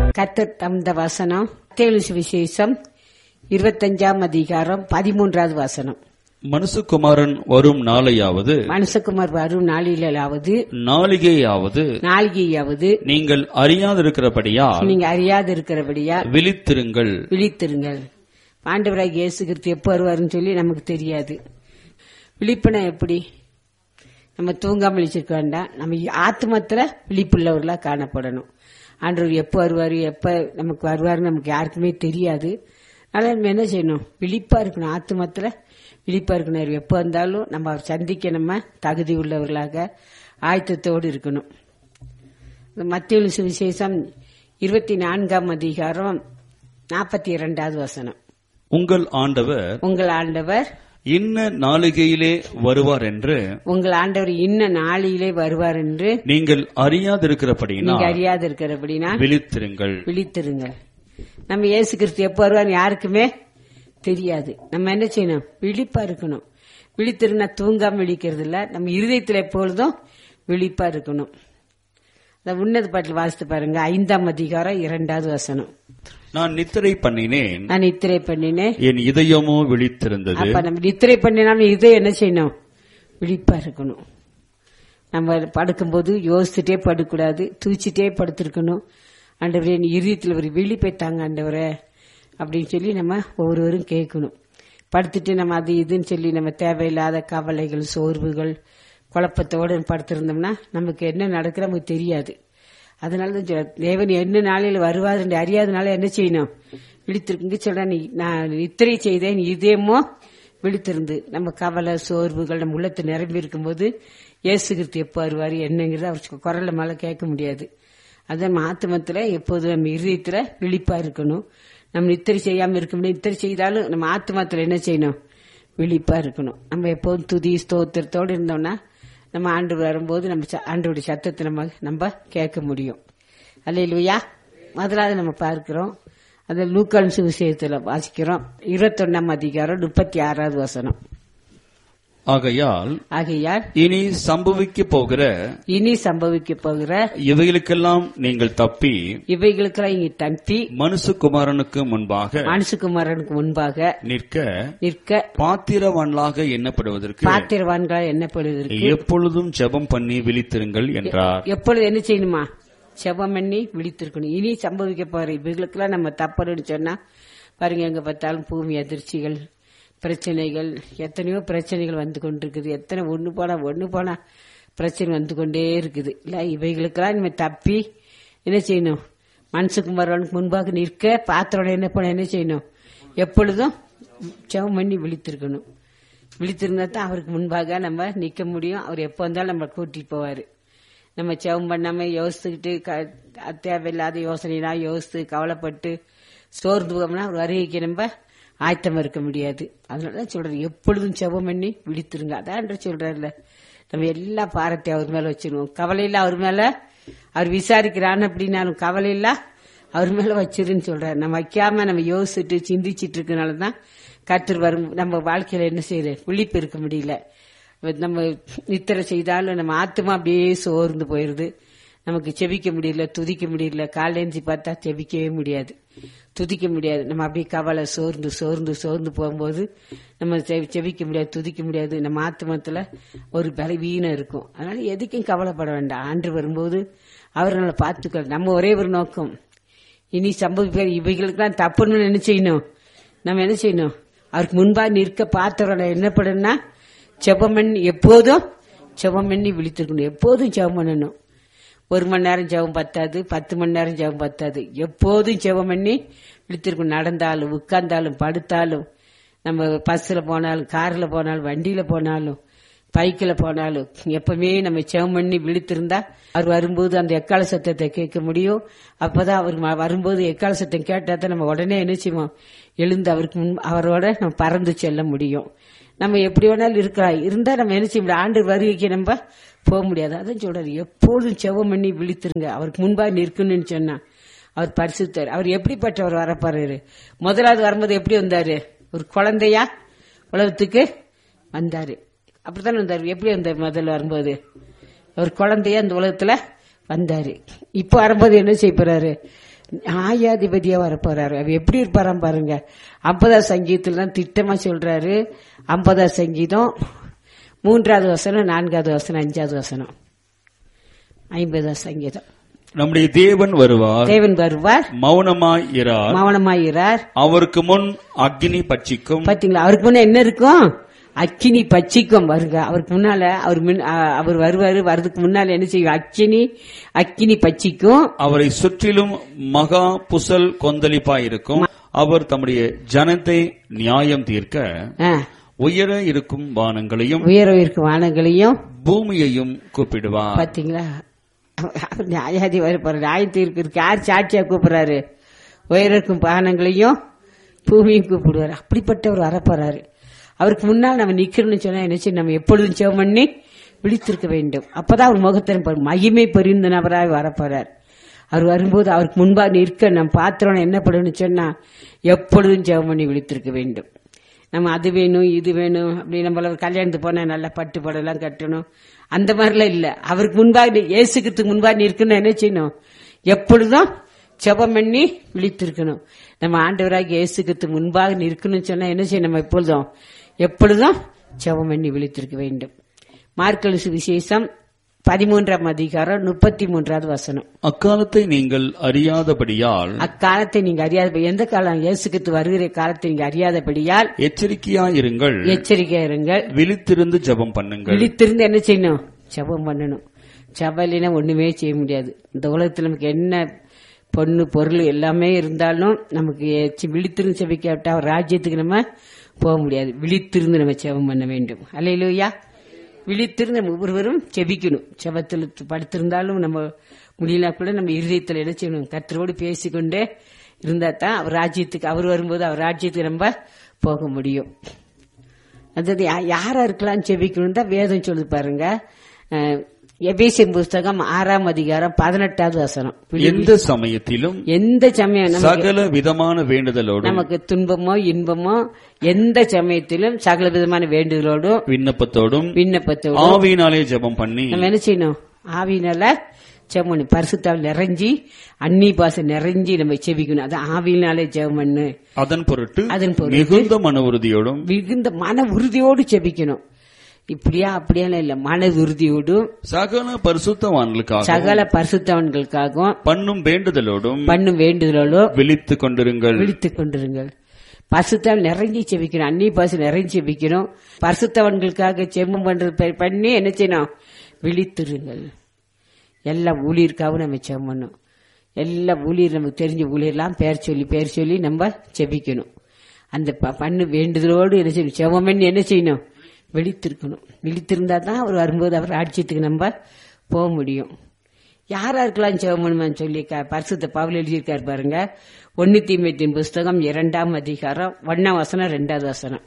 கத்தர் தந்த வசனம் மத்தேயு விசேஷம் இருபத்தஞ்சாம் அதிகாரம் பதிமூன்றாவது வசனம் மனுசுகுமாரன் வரும் நாளையாவது மனுஷகுமார் வரும் நாளிலாவது நாளிகையாவது நாளிகையாவது நீங்கள் அறியாதிருக்கிறபடியால் நீங்க அறியாது இருக்கிறபடியா விழித்திருங்கள் விழித்திருங்கள் ஆண்டவராக இயேசு கிறிஸ்து எப்போ வருவாருன்னு சொல்லி நமக்கு தெரியாது விழிப்புனா எப்படி நம்ம தூங்காம விழிச்சிருக்க வேண்டாம் நம்ம ஆத்மத்துல விழிப்புள்ளவர்களா காணப்படணும் ஆண்டவர் எப்போ வருவாரு எப்ப நமக்கு வருவாருன்னு நமக்கு யாருக்குமே தெரியாது அதனால நம்ம என்ன செய்யணும் விழிப்பா இருக்கணும் ஆத்மத்துல விழிப்பா இருக்கணும் அவர் எப்போ வந்தாலும் நம்ம அவர் சந்திக்க நம்ம தகுதி உள்ளவர்களாக ஆயத்தத்தோடு இருக்கணும் இந்த மத்திய சுவிசேஷம் இருபத்தி நான்காம் அதிகாரம் நாற்பத்தி இரண்டாவது வசனம் உங்கள் ஆண்டவர் உங்கள் ஆண்டவர் இன்ன நாளிகையிலே வருவார் என்று உங்கள் ஆண்டவர் இன்ன நாளிலே வருவார் என்று நீங்கள் நீங்க அறியாதிருக்கிறபடியினால் அறியாது இருக்கிறபடினா விழித்திருங்கள் விழித்திருங்க நம்ம இயேசு கிறிஸ்து எப்போ வருவார் யாருக்குமே தெரியாது நம்ம என்ன செய்யணும் விழிப்பா இருக்கணும் விழித்திருந்தா தூங்காம விழிக்கிறது இல்ல நம்ம இருதயத்துல எப்பொழுதும் விழிப்பா இருக்கணும் அந்த உன்னத பாட்டில் வாசித்து பாருங்க ஐந்தாம் அதிகாரம் இரண்டாவது வசனம் நான் நித்திரை பண்ணினேன் நான் நித்திரை பண்ணினேன் என் இதயமோ விழித்திருந்தது அப்ப நம்ம நித்திரை பண்ணினாலும் இதை என்ன செய்யணும் விழிப்பா இருக்கணும் நம்ம படுக்கும்போது யோசிச்சுட்டே படுக்கூடாது தூச்சிட்டே படுத்திருக்கணும் ஆண்டவரே நீ இறுதியத்தில் ஒரு விழிப்பை தாங்க ஆண்டவரே அப்படின்னு சொல்லி நம்ம ஒவ்வொருவரும் கேட்கணும் படுத்துட்டு நம்ம அது இதுன்னு சொல்லி நம்ம தேவையில்லாத கவலைகள் சோர்வுகள் குழப்பத்தோடு படுத்திருந்தோம்னா நமக்கு என்ன நடக்குது நமக்கு தெரியாது அதனால தான் சொல்ல தேவன் என்ன நாளையில் வருவார் என்று அறியாதனால என்ன செய்யணும் விழித்திருக்குங்க சொல்ற நீ நான் நித்திரை செய்தேன் இதயமோ விழித்திருந்து நம்ம கவலை சோர்வுகள் நம்ம உள்ளத்தை நிரம்பி இருக்கும்போது இயேசு கிறிஸ்து எப்போ வருவார் என்னங்கிறது அவர் குரல்ல மேல கேட்க முடியாது அதான் ஆத்மத்துல எப்போதும் நம்ம இருதயத்துல விழிப்பா இருக்கணும் நம்ம நித்திரை செய்யாம இருக்க முடியும் நித்திரை செய்தாலும் நம்ம ஆத்மத்துல என்ன செய்யணும் விழிப்பா இருக்கணும் நம்ம எப்போதும் துதி ஸ்தோத்திரத்தோடு இருந்தோம்னா நம்ம ஆண்டு வரும்போது நம்ம ச- ஆண்டவருடைய சத்தத்தை நம்ம நம்ம கேட்க முடியும் அல்லையா முதலாவது நம்ம பார்க்கிறோம் அந்த லூக்கான் சுவிசேஷத்துல வாசிக்கிறோம் இருபத்தொன்னாம் அதிகாரம் முப்பத்தி ஆறாவது வசனம் ஆகையால் ஆகையால் இனி சம்பவிக்க போகிற இனி சம்பவிக்க போகிற இவைகளுக்கெல்லாம் நீங்கள் தப்பி இவைகளுக்கெல்லாம் இங்க தம்பி மனுசுகுமாரனுக்கு முன்பாக மனுஷகுமாரனுக்கு முன்பாக நிற்க நிற்க பாத்திரவான்களாக எண்ணப்படுவதற்கு பாத்திரவான்கள் என்னப்படுவதற்கு எப்பொழுதும் ஜெபம் பண்ணி விழித்திருங்கள் என்றார் எப்பொழுது என்ன செய்யணுமா செபம் பண்ணி விழித்திருக்கணும் இனி சம்பவிக்க போற இவைகளுக்கெல்லாம் நம்ம தப்பணும்னு சொன்னா பாருங்க எங்க பார்த்தாலும் பூமி அதிர்ச்சிகள் பிரச்சனைகள் எத்தனையோ பிரச்சனைகள் வந்து கொண்டிருக்குது எத்தனை ஒண்ணு போனா ஒண்ணு போனா பிரச்சனை வந்து கொண்டே இருக்குது இல்ல இவைகளுக்கெல்லாம் நம்ம தப்பி என்ன செய்யணும் மனசுக்குமாரவனுக்கு முன்பாக நிற்க பாத்திரோட என்ன பண்ண என்ன செய்யணும் எப்பொழுதும் செவம் பண்ணி விழித்திருக்கணும் விழித்திருந்தா தான் அவருக்கு முன்பாக நம்ம நிக்க முடியும் அவர் எப்போ வந்தாலும் நம்ம கூட்டிட்டு போவாரு நம்ம செவம் பண்ணாம யோசிச்சுக்கிட்டு க- தேவையில்லாத யோசனைலாம் யோசித்து கவலைப்பட்டு சோர்ந்து போகணும்னா அவர் வருகைக்கு நம்ம ஆயத்தமா இருக்க முடியாது அதனாலதான் சொல்றேன் எப்பொழுதும் செவம் பண்ணி விழித்திருங்க அதான் சொல்றாருல நம்ம எல்லா பாரத்தை அவர் மேல வச்சிருவோம் கவலையில அவர் மேல அவர் விசாரிக்கிறான்னு அப்படின்னாலும் கவலையில அவர் மேல வச்சிருன்னு சொல்றாரு நம்ம வைக்காம நம்ம யோசிச்சுட்டு சிந்திச்சிட்டு இருக்கனாலதான் கர்த்தர் வரும் நம்ம வாழ்க்கையில என்ன செய்யற விழிப்பு இருக்க முடியல நம்ம நித்திரை செய்தாலும் நம்ம ஆத்மா அப்படியே சோர்ந்து போயிருது நமக்கு செபிக்க முடியல துதிக்க முடியல காலேஞ்சி பார்த்தா செபிக்கவே முடியாது துதிக்க முடியாது நம்ம அப்படியே கவலை சோர்ந்து சோர்ந்து சோர்ந்து போகும்போது நம்ம செ- செபிக்க முடியாது துதிக்க முடியாது நம்ம ஆத்மத்துல ஒரு பலவீனம் இருக்கும் அதனால எதுக்கும் கவலைப்பட வேண்டாம் ஆண்டு வரும்போது அவர் நம்மளை பார்த்துக்க நம்ம ஒரே ஒரு நோக்கம் இனி சம்பவிப்பார் இவைகளுக்கெல்லாம் தப்புன்னு என்ன செய்யணும் நம்ம என்ன செய்யணும் அவருக்கு முன்பா நிற்க பார்த்தவரோட என்ன பண்ணுன்னா செபம் பண்ணி எப்போதும் செபம் பண்ணி விழித்திருக்கணும் எப்போதும் செபம் பண்ணணும் ஒரு மணி நேரம் ஜெபம் பத்தாது பத்து மணி நேரம் ஜெபம் பத்தாது எப்போதும் ஜெபம் பண்ணி விழித்திருக்கணும் நடந்தாலும் உட்கார்ந்தாலும் படுத்தாலும் நம்ம பஸ்ல போனாலும் கார்ல போனாலும் வண்டியில போனாலும் பைக்கில் போனாலும் எப்பவுமே நம்ம செவம் பண்ணி விழித்திருந்தா அவர் வரும்போது அந்த எக்கால சத்தத்தை கேட்க முடியும் அப்பதான் அவர் ம- வரும்போது எக்கால சத்தம் கேட்டா தான் நம்ம உடனே என்ன செய்வோம் எழுந்து அவருக்கு முன் அவரோட நம்ம பறந்து செல்ல முடியும் நம்ம எப்படி வேணாலும் இருக்கலாம் இருந்தா நம்ம என்ன செய்ய முடியும் ஆண்டு வருகைக்கு நம்ம போக முடியாது அதான் சொல்றாரு எப்போதும் செவம் பண்ணி விழித்திருங்க அவருக்கு முன்பாக நிற்கணும்னு சொன்னா அவர் பரிசுத்தார் அவர் எப்படிப்பட்டவர் வரப்போறாரு முதலாவது வரும்போது எப்படி வந்தாரு ஒரு குழந்தையா உலகத்துக்கு வந்தாரு அப்படித்தானே வந்தாரு எப்படி வந்தார் முதல்ல வரும்போது ஒரு குழந்தையா அந்த உலகத்துல வந்தாரு இப்ப வரும்போது என்ன செய்ய போறாரு நியாயாதிபதியா வரப்போறாரு அவர் எப்படி இருப்பாராம் பாருங்க ஐம்பதாம் சங்கீதத்துல தான் திட்டமா சொல்றாரு ஐம்பதாம் சங்கீதம் மூன்றாவது வசனம் நான்காவது வசனம் அஞ்சாவது வசனம் ஐம்பதாம் சங்கீதம் நம்முடைய தேவன் வருவார் தேவன் வருவார் மௌனமாய் இரார் மௌனமாயிறார் அவருக்கு முன் அக்னி பட்சிக்கும் பாத்தீங்களா அவருக்கு முன்ன என்ன இருக்கும் அக்கினி பச்சிக்கும் வருங்க அவருக்கு முன்னால அவர் முன்- அ- அவர் வருவாரு வர்றதுக்கு முன்னால என்ன செய்யும் அக்கினி அக்கினி பச்சிக்கும் அவரை சுற்றிலும் மகா புசல் கொந்தளிப்பாய் இருக்கும் அவர் தம்முடைய ஜனத்தை நியாயம் தீர்க்க ஆ, உயர இருக்கும் வானங்களையும் உயர இருக்கும் வானங்களையும் பூமியையும் கூப்பிடுவார் பாத்தீங்களா அவர் நியாயாதி வரப்போற நியாயத்தீர்க்கு இருக்கு யார் சாட்சியா கூப்பிடுறாரு உயரக்கும் பானங்களையும் பூமியும் கூப்பிடுவார் அப்படிப்பட்டவர் வரப்போறாரு அவருக்கு முன்னால் நம்ம நிக்கிறோம்னு சொன்னா என்ன செய்யணும்? நம்ம எப்பொழுதும் சேவம் பண்ணி விழித்திருக்க வேண்டும் அப்பதான் அவர் முகத்தின் பாரு- மகிமை பரிந்த நபராக வரப்போறார் அவர் வரும்போது அவருக்கு முன்பாக நிற்க நம்ம பாத்திரம் என்ன பண்ணணும்னு சொன்னா எப்பொழுதும் ஜெபம் பண்ணி விழித்திருக்க வேண்டும் நம்ம அது வேணும் இது வேணும் அப்படி நம்மள ஒரு கல்யாணத்துக்கு போனா நல்லா பட்டு படம்லாம் கட்டணும் அந்த மாதிரிலாம் இல்ல அவருக்கு முன்பாக நி- இயேசுக்கு முன்பாக நிற்கணும் என்ன செய்யணும் எப்பொழுதும் ஜெபம் பண்ணி விழித்திருக்கணும் நம்ம ஆண்டவராக இயேசுக்கு முன்பாக நிற்கணும்னு சொன்னா என்ன செய்யணும் நம்ம எப்பொழுதும் எப்பொழுதும் ஜெபம் பண்ணி விழித்திருக்க வேண்டும் மார்க்கல் சுவிசேஷம் பதிமூன்றாம் அதிகாரம் முப்பத்தி மூன்றாவது வசனம் அக்காலத்தை நீங்கள் அறியாதபடியால் அக்காலத்தை நீங்க அறியாத எந்த காலம் இயேசுக்கு வருகிற காலத்தை நீங்க அறியாதபடியால் எச்சரிக்கையாயிருங்கள் எச்சரிக்கையா இருங்கள் விழித்திருந்து ஜெபம் பண்ணுங்கள் விழித்திருந்து என்ன செய்யணும் ஜெபம் பண்ணணும் ஜெபம் இல்லைன்னா ஒண்ணுமே செய்ய முடியாது இந்த உலகத்துல நமக்கு என்ன பொண்ணு பொருள் எல்லாமே இருந்தாலும் நமக்கு எச்சி- விழித்திருந்து செபிக்காவிட்டா அவர் ராஜ்யத்துக்கு நம்ம போக முடியாது விழித்திருந்து நம்ம ஜெபம் பண்ண வேண்டும் அல்லையிலூயா விழித்திருந்து நம்ம ஒவ்வொருவரும் செபிக்கணும் செபத்தில் படுத்திருந்தாலும் நம்ம முடியல கூட நம்ம இருதயத்தில் என்ன செய்யணும் கத்தரோடு பேசிக்கொண்டே இருந்தா தான் அவர் ராஜ்யத்துக்கு அவர் வரும்போது அவர் ராஜ்யத்துக்கு நம்ம போக முடியும் அதாவது யா- யாரா இருக்கலாம் செபிக்கணும் தான் வேதம் சொல்லி பாருங்க அஹ், எபேசியர் புஸ்தகம் ஆறாம் அதிகாரம் பதினெட்டாவது வசனம் எந்த சமயத்திலும் எந்த சமயம் நமக்கு சகல விதமான வேண்டுதலோடும் நமக்கு துன்பமோ இன்பமோ எந்த சமயத்திலும் சகல விதமான வேண்டுதலோடும் விண்ணப்பத்தோடும் விண்ணப்பத்தோடும் ஆவியினாலே ஜெபம் பண்ணி நம்ம என்ன செய்யணும் ஆவியினால செம்மணி பரிசுத்தால் நிறைஞ்சி அன்னி பாசம் நிறைஞ்சி நம்ம செபிக்கணும் அது ஆவியினாலே ஜெபம் பண்ணு அதன் பொருட்டு அதன் பொருட்டு மிகுந்த மன உறுதியோடும் மிகுந்த மன உறுதியோடு செபிக்கணும் இப்படியா அப்படியெல்லாம் இல்ல மன உறுதியோடும் சகல பரிசுத்தவான்களுக்காக சகல பரிசுத்தவன்களுக்காகவும் பண்ணும் வேண்டுதலோடும் பண்ணும் வேண்டுதலோடும் விழித்துக் கொண்டிருங்கள் விழித்துக் கொண்டிருங்கள் பரிசுத்தவன் நிறைஞ்சி செபிக்கணும் அன்னி பாசு நிறைஞ்சி செபிக்கணும் பரிசுத்தவன்களுக்காக செம்மம் பண்றது ப- பண்ணி என்ன செய்யணும் விழித்திருங்கள் எல்லா ஊழியருக்காகவும் நம்ம செபம் பண்ணணும் எல்லா ஊழியர் நமக்கு தெரிஞ்ச ஊழியர்லாம் பேர் சொல்லி பேர் சொல்லி நம்ம செபிக்கணும் அந்த ப- பண்ணு வேண்டுதலோடு என்ன செய்யணும் செபம் பண்ணி என்ன செய்யணும் விழித்திருக்கணும் விழித்திருந்தா தான் அவர் வரும்போது அவர் ஆட்சியத்துக்கு நம்ம போக முடியும் யாரா இருக்கலாம் சிவமனுமான்னு சொல்லி க- பரிசுத்த பவுல் எழுதியிருக்காரு பாருங்க ஒன்னு தீமைத்தின் புஸ்தகம் இரண்டாம் அதிகாரம் ஒன்னாம் வசனம் ரெண்டாவது வசனம்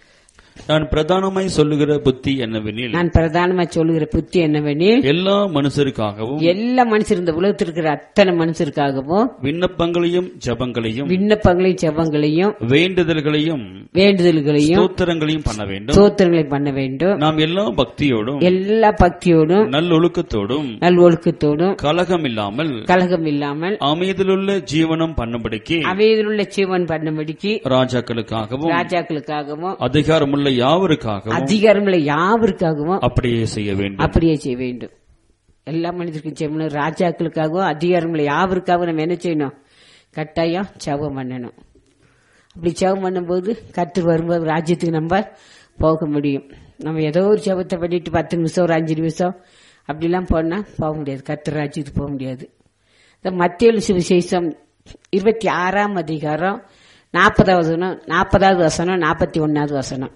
நான் பிரதானமாய் சொல்லுகிற புத்தி என்னவெனில் நான் பிரதானமா சொல்லுகிற புத்தி என்னவெனில் எல்லா மனுஷருக்காகவும் எல்லா மனுஷர் இந்த உலகத்தில் இருக்கிற அத்தனை மனுஷருக்காகவும் விண்ணப்பங்களையும் ஜபங்களையும் விண்ணப்பங்களையும் செவ்வங்களையும் வேண்டுதல்களையும் வேண்டுதல்களையும் ஸ்தோத்திரங்களையும் பண்ண வேண்டும் சோத்திரங்களை பண்ண வேண்டும் நாம் எல்லா பக்தியோடும் எல்லா பக்தியோடும் நல்லொழுக்கத்தோடும் நல் ஒழுக்கத்தோடும் கலகம் இல்லாமல் கலகம் இல்லாமல் அமைதியிலுள்ள ஜீவனம் பண்ணும்படிக்கு அவையிலுள்ள ஜீவன் பண்ணும்படிக்கு ராஜாக்களுக்காகவும் ராஜாக்களுக்காகவும் அதிகாரமுள்ள யாவருக்காகவும் அதிகாரமுள்ள யாவருக்காகவும் அப்படியே செய்ய வேண்டும் அப்படியே செய்ய வேண்டும் எல்லா மனிதருக்கும் செய்யணும் ராஜாக்களுக்காகவும் அதிகாரங்களை யாவருக்காகவும் நம்ம என்ன செய்யணும் கட்டாயம் ஜெபம் பண்ணணும் அப்படி ஜெபம் பண்ணும்போது கற்று வரும்போது ராஜ்யத்துக்கு நம்ம போக முடியும் நம்ம ஏதோ ஒரு ஜெபத்தை பண்ணிட்டு பத்து நிமிஷம் ஒரு அஞ்சு நிமிஷம் அப்படிலாம் போனா போக முடியாது கர்த்தர் ராஜ்யத்துக்கு போக முடியாது இந்த மத்திய சுவிசேஷம் இருபத்தி ஆறாம் அதிகாரம் நாற்பதாவது வசனம் நாற்பதாவது வசனம் நாற்பத்தி ஒன்னாவது வசனம்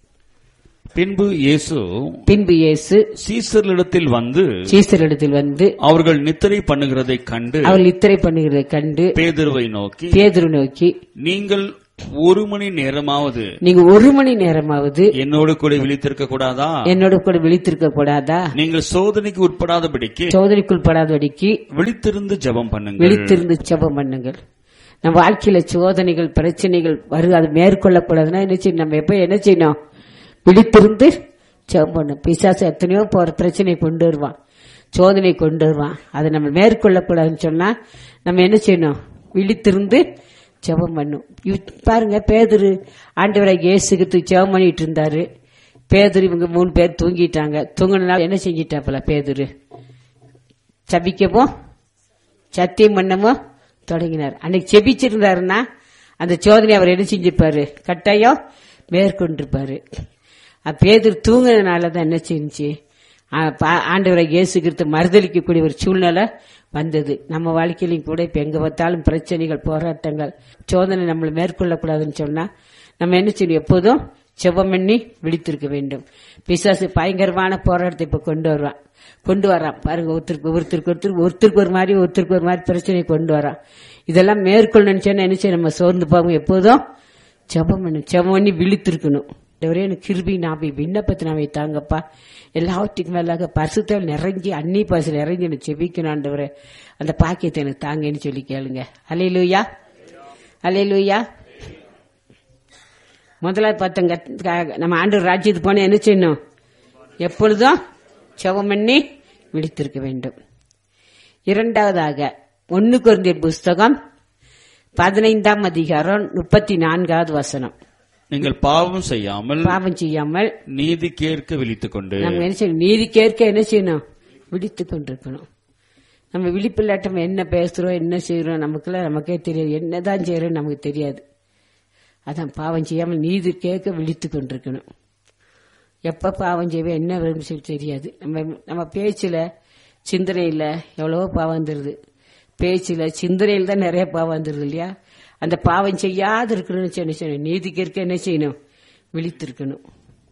பின்பு இயேசு பின்பு இயேசு சீசர்களிடத்தில் வந்து சீசரிடத்தில் வந்து அவர்கள் நித்திரை பண்ணுகிறதை கண்டு அவள் இத்திரை பண்ணுகிறதை கண்டு பேதுருவை நோக்கி பேதுரு நோக்கி நீங்கள் ஒரு மணி நேரமாவது நீங்க ஒரு மணி நேரமாவது என்னோடு கூட விழித்திருக்க கூடாதா என்னோட கூட விழித்திருக்க கூடாதா நீங்கள் சோதனைக்கு உட்படாதபடிக்கு சோதனைக்குள் படாதபடிக்கு விழித்திருந்து ஜெபம் பண்ணுங்கள் விழித்திருந்து ஜெபம் பண்ணுங்கள் நம்ம வாழ்க்கையில சோதனைகள் பிரச்சனைகள் வருது அது மேற்கொள்ளக்கூடாதுன்னா என்ன செய்யணும் நம்ம எப்ப என்ன செய்யணும் விழித்திருந்து ஜெபம் பண்ணும் பிசாசு எத்தனையோ போற பிரச்சனை கொண்டு வருவான் சோதனை கொண்டு வருவான் அதை நம்ம மேற்கொள்ளக்கூடாதுன்னு சொன்னா நம்ம என்ன செய்யணும் விழித்திருந்து ஜெபம் பண்ணும் இவ்- பாருங்க பேதுரு ஆண்டவரை இயேசுக்கு ஜெபம் பண்ணிட்டு இருந்தாரு பேதுரு இவங்க மூணு பேர் தூங்கிட்டாங்க தூங்கினால என்ன செஞ்சிட்டாப்பல பேதுரு சபிக்கவோ சத்தியம் பண்ணமோ தொடங்கினார் அன்னைக்கு செபிச்சிருந்தாருன்னா அந்த சோதனை அவர் என்ன செஞ்சிருப்பாரு கட்டாயம் மேற்கொண்டிருப்பாரு அப்ப பேதர் தூங்குனதுனால தான் என்ன செஞ்சு ஆண்டவரை இயேசு கிறிஸ்து மறுதளிக்கக்கூடிய ஒரு சூழ்நிலை வந்தது நம்ம வாழ்க்கையிலும் கூட இப்ப எங்க பார்த்தாலும் பிரச்சனைகள் போராட்டங்கள் சோதனை நம்மளை மேற்கொள்ளக்கூடாதுன்னு சொன்னா நம்ம என்ன செய்யணும் எப்போதும் செவம் பண்ணி விழித்திருக்க வேண்டும் பிசாசு பயங்கரமான போராட்டத்தை இப்ப கொண்டு வருவான் கொண்டு வரான் பாருங்க ஒருத்தருக்கு ஒருத்தருக்கு ஒருத்தருக்கு ஒருத்தருக்கு ஒரு மாதிரி ஒருத்தருக்கு ஒரு மாதிரி பிரச்சனை கொண்டு வரான் இதெல்லாம் மேற்கொள்ளணும்னு சொன்னா என்ன செய்ய நம்ம சோர்ந்து போகும் எப்போதும் ஜெபம் பண்ணு ஜெபம் பண்ணி விழித்திருக்கணும் ஒரே எனக்கு கிருபி நாபி விண்ணப்பத்தை நாவை தாங்கப்பா எல்லாவற்றுக்கும் மேலாக பரிசுத்தால் நிறைஞ்சி அன்னி பாசு நிறைஞ்சி எனக்கு செபிக்கணும் ஆண்டவரே அந்த பாக்கியத்தை எனக்கு தாங்கன்னு சொல்லி கேளுங்க அலையிலூயா அலையிலூயா முதலாவது பார்த்தங்க நம்ம ஆண்டு ராஜ்யத்துக்கு போன என்ன செய்யணும் எப்பொழுதும் செவம் பண்ணி விழித்திருக்க வேண்டும் இரண்டாவதாக ஒன்னு குருந்திய புஸ்தகம் பதினைந்தாம் அதிகாரம் முப்பத்தி நான்காவது வசனம் நீங்கள் பாவம் செய்யாமல் பாவம் செய்யாமல் நீதி கேட்க விழித்துக் கொண்டு நம்ம என்ன செய்யணும் நீதி கேட்க என்ன செய்யணும் விழித்துக் கொண்டிருக்கணும் நம்ம விழிப்பில்லாட்டம் என்ன பேசுறோம் என்ன செய்யறோம் நமக்குலாம் நமக்கே தெரியாது என்னதான் செய்யறோம் நமக்கு தெரியாது அதான் பாவம் செய்யாமல் நீதி கேட்க விழித்துக் கொண்டிருக்கணும் எப்ப பாவம் செய்வேன் என்ன விரும்பி சொல்லி தெரியாது நம்ம நம்ம பேச்சுல சிந்தனையில எவ்வளவோ பாவம் வந்துருது பேச்சுல சிந்தனையில் தான் நிறைய பாவம் வந்துருது இல்லையா அந்த பாவம் செய்யாது இருக்கணும்னு சொல்லி சொன்னேன் நீதிக்கு இருக்க என்ன செய்யணும் விழித்திருக்கணும்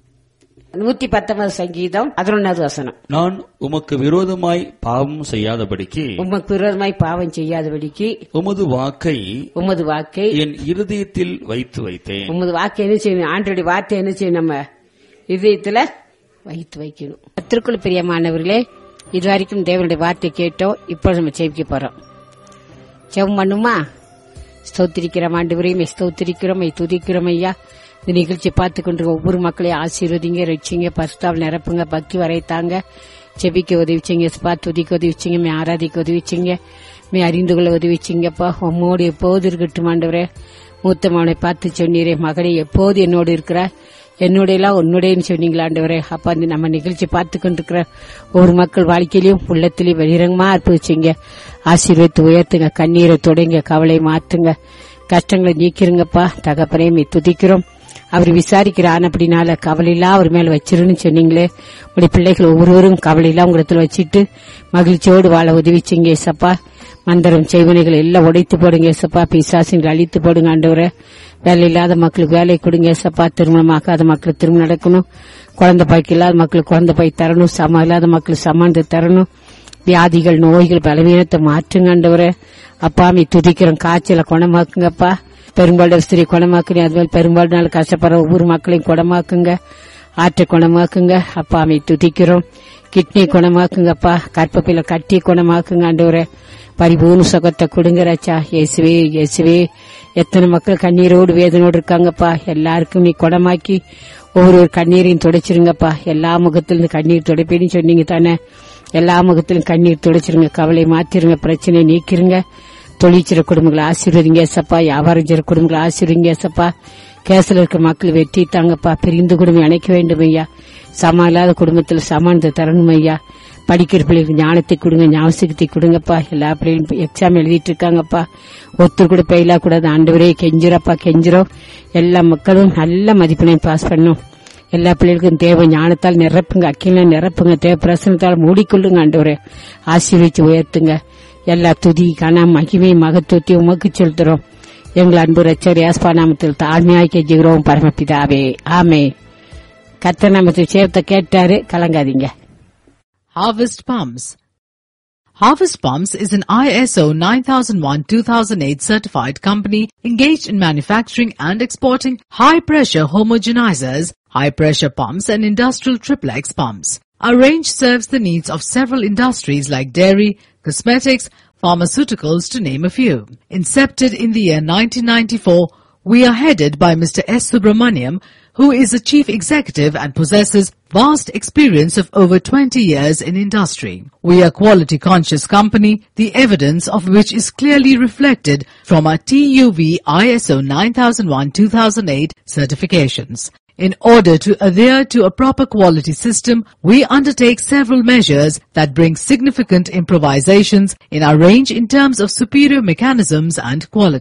நூத்தி பத்தொன்பது சங்கீதம் பதினொன்னாவது வசனம் நான் உமக்கு விரோதமாய் பாவம் செய்யாதபடிக்கு உமக்கு விரோதமாய் பாவம் செய்யாதபடிக்கு உமது வாக்கை உமது வாக்கை என் இருதயத்தில் வைத்து வைத்தேன் உமது வாக்கை என்ன செய்யணும் ஆண்டோடைய வார்த்தை என்ன செய்யணும் நம்ம இதயத்துல வைத்து வைக்கணும் கத்திற்குள் பிரியமானவர்களே இது வரைக்கும் தேவனுடைய வார்த்தை கேட்டோம் இப்போ நம்ம ஜெயிக்க போறோம் ஜெபம் பண்ணுமா ஸ்தோத்திரிக்கிறோம் ஆண்டு ஸ்தோத்திரிக்கிறோம் துதிக்கிறோம் ஐயா இந்த நிகழ்ச்சி பார்த்து கொண்டு ஒவ்வொரு மக்களையும் ஆசீர்வதிங்க ரட்சிங்க பரிசுத்தாவில் நிரப்புங்க பக்தி வரைத்தாங்க செபிக்க உதவிச்சிங்க ஸ்பா துதிக்க உதவிச்சிங்க மே ஆராதிக்க உதவிச்சிங்க மே அறிந்து கொள்ள உதவிச்சிங்கப்பா உம்மோடு எப்போது இருக்கட்டும் ஆண்டவரே மூத்த மகனை பார்த்து சொன்னீரே மகனே எப்போது என்னோடு இருக்கிற என்னோட எல்லாம் உன்னுடையன்னு சொன்னீங்களா ஆண்டவரே அப்ப அந்த நம்ம நிகழ்ச்சி பார்த்து கொண்டிருக்கிற ஒவ்வொரு மக்கள் வாழ்க்கையிலும் உள்ளத்திலையும் வெளிரங்கமா அற்புதிச்சிங்க ஆசீர்வதித்து உயர்த்துங்க கண்ணீரை தொடங்க கவலை மாத்துங்க கஷ்டங்களை நீக்கிருங்கப்பா தகப்பனையுமே துதிக்கிறோம் அவர் விசாரிக்கிறான் அப்படினால கவலையில்லா அவர் மேல வச்சிருன்னு சொன்னீங்களே உடைய பிள்ளைகள் ஒவ்வொருவரும் கவலையில்லா உங்களிடத்துல வச்சிட்டு மகிழ்ச்சியோடு வாழ உதவிச்சிங்க ஏசப்பா மந்திரம் செய்வனைகள் எல்லாம் உடைத்து போடுங்க ஏசப்பா பிசாசுங்களை அழித்து போடுங்க ஆண்டவரே வேலை இல்லாத மக்களுக்கு வேலை கொடுங்க ஏசப்பா திருமணமாக்காத மக்களுக்கு திருமணம் நடக்கணும் குழந்தை பாய்க்கு இல்லாத மக்களுக்கு குழந்தை பாய் தரணும் சமம் இல்லாத மக்களுக்கு சமானத்தை தரணும் வியாதிகள் நோய்கள் பலவீனத்தை மாற்றுங்க ஆண்டவரே அப்பாமி துதிக்கிறோம் காய்ச்சலை குணமாக்குங்கப்பா பெரும்பாலும் ஸ்திரீ குணமாக்குறீங்க அதுமாதிரி பெரும்பாலும் நாள் கஷ்டப்படுற ஒவ்வொரு மக்களையும் குணமாக்குங்க ஆற்றை குணமாக்குங்க அப்பாமி துதிக்கிறோம் கிட்னி குணமாக்குங்கப்பா கற்பப்பில கட்டி குணமாக்குங்க ஆண்டவரே பரிபூர்ண சுகத்தை கொடுங்க ராச்சா இயேசுவே இயேசுவே எத்தனை மக்கள் கண்ணீரோடு வேதனோடு இருக்காங்கப்பா எல்லாருக்கும் நீ குணமாக்கி ஒவ்வொரு கண்ணீரையும் துடைச்சிருங்கப்பா எல்லா முகத்திலிருந்து கண்ணீர் துடைப்பேன்னு சொன்னீங்க தானே எல்லா முகத்திலும் கண்ணீர் துடைச்சிருங்க கவலை மாத்திருங்க பிரச்சனை நீக்கிருங்க தொழிற்சிற குடும்பங்களை ஆசீர்வதிங்க சப்பா வியாபாரம் செய்ற குடும்பங்களை ஆசீர்வதிங்க சப்பா கேசில் இருக்க மக்கள் வெற்றி தாங்கப்பா பிரிந்து குடும்பம் இணைக்க வேண்டும் ஐயா சமம் இல்லாத குடும்பத்தில் சமானத்தை தரணும் ஐயா படிக்கிற பிள்ளைகளுக்கு ஞானத்தை கொடுங்க ஞாபகத்தை கொடுங்கப்பா எல்லா பிள்ளைகளும் எக்ஸாம் எழுதிட்டு இருக்காங்கப்பா ஒருத்தர் கூட பெயிலா கூடாது ஆண்டவரே கெஞ்சிரப்பா கெஞ்சிரும் எல்லா மக்களும் நல்ல மதிப்பெண்ணை பாஸ் பண்ணும் எல்லா பிள்ளைகளுக்கும் தேவை ஞானத்தால் நிரப்புங்க அக்கில நிரப்புங்க தேவ பிரசனத்தால் மூடிக்கொள்ளுங்க ஆண்டவரே ஆசீர்வச்சு உயர்த்துங்க எல்லா துதி கன மகிமை மகத்துவத்தை உமக்கு செலுத்துறோம் எங்கள் அன்பு ரச்சர் யாஸ்பா நாமத்தில் தாழ்மையாய் கெஞ்சுகிறோம் பரமபிதாவே ஆமே கத்த நாமத்தை சேர்த்த கேட்டாரு கலங்காதீங்க Harvest Palms. Harvest Palms is an ISO 9001-2008 certified company engaged in manufacturing and exporting high-pressure homogenizers, high-pressure pumps and industrial triplex pumps. Our range serves the needs of several industries like dairy, cosmetics, pharmaceuticals to name a few. Incepted in the year 1994, we are headed by Mr. S. Subramaniam, who is a chief executive and possesses vast experience of over 20 years in industry. We are a quality conscious company, the evidence of which is clearly reflected from our TUV ISO 9001-2008 certifications. In order to adhere to a proper quality system, we undertake several measures that bring significant improvisations in our range in terms of superior mechanisms and quality.